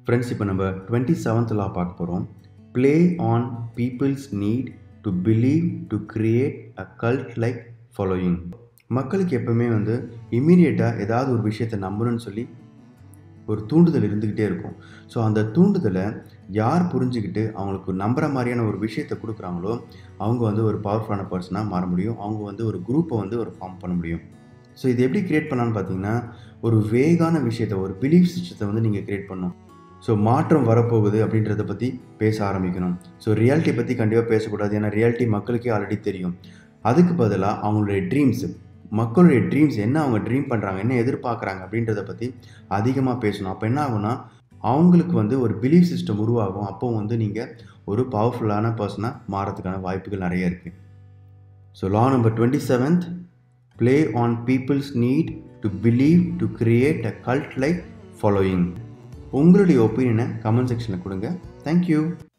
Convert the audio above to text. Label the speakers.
Speaker 1: friends இப்போ நம்ம twenty seventh law பார்க்க போகிறோம் play on people's need to believe to create a cult like following மக்களுக்கு எப்பவுமே வந்து இம்மீடியட்டாக ஏதாவது ஒரு விஷயத்தை நம்பணும்னு சொல்லி ஒரு தூண்டுதல் இருந்துக்கிட்டே இருக்கும் ஸோ அந்த தூண்டுதலை யார் புரிஞ்சுக்கிட்டு அவங்களுக்கு நம்புற மாதிரியான ஒரு விஷயத்தை கொடுக்குறாங்களோ அவங்க வந்து ஒரு பவர்ஃபுல்லான பர்சனாக மாற முடியும் அவங்க வந்து ஒரு குரூப்பை வந்து ஒரு ஃபார்ம் பண்ண முடியும் ஸோ இது எப்படி கிரியேட் பண்ணலான்னு பார்த்தீங்கன்னா ஒரு வேகான விஷயத்தை ஒரு பிலீஃப் சிஸ்டத்தை வந்து நீங்கள் கிரியேட் பண்ணணும் ஸோ மாற்றம் வரப்போகுது அப்படின்றத பற்றி பேச ஆரம்பிக்கணும் ஸோ ரியாலிட்டி பற்றி கண்டிப்பாக பேசக்கூடாது ஏன்னா ரியாலிட்டி மக்களுக்கே ஆல்ரெடி தெரியும் அதுக்கு பதிலாக அவங்களுடைய ட்ரீம்ஸு மக்களுடைய ட்ரீம்ஸ் என்ன அவங்க ட்ரீம் பண்ணுறாங்க என்ன எதிர்பார்க்குறாங்க அப்படின்றத பற்றி அதிகமாக பேசணும் அப்போ என்ன ஆகும்னா அவங்களுக்கு வந்து ஒரு பிலீஃப் சிஸ்டம் உருவாகும் அப்போ வந்து நீங்கள் ஒரு பவர்ஃபுல்லான பர்சனாக மாறதுக்கான வாய்ப்புகள் நிறைய இருக்குது so law number twenty seventh play on people's need to believe to create a cult like following உங்களுடைய ஒப்பீனியனை கமெண்ட் செக்ஷனில் கொடுங்க தேங்க்யூ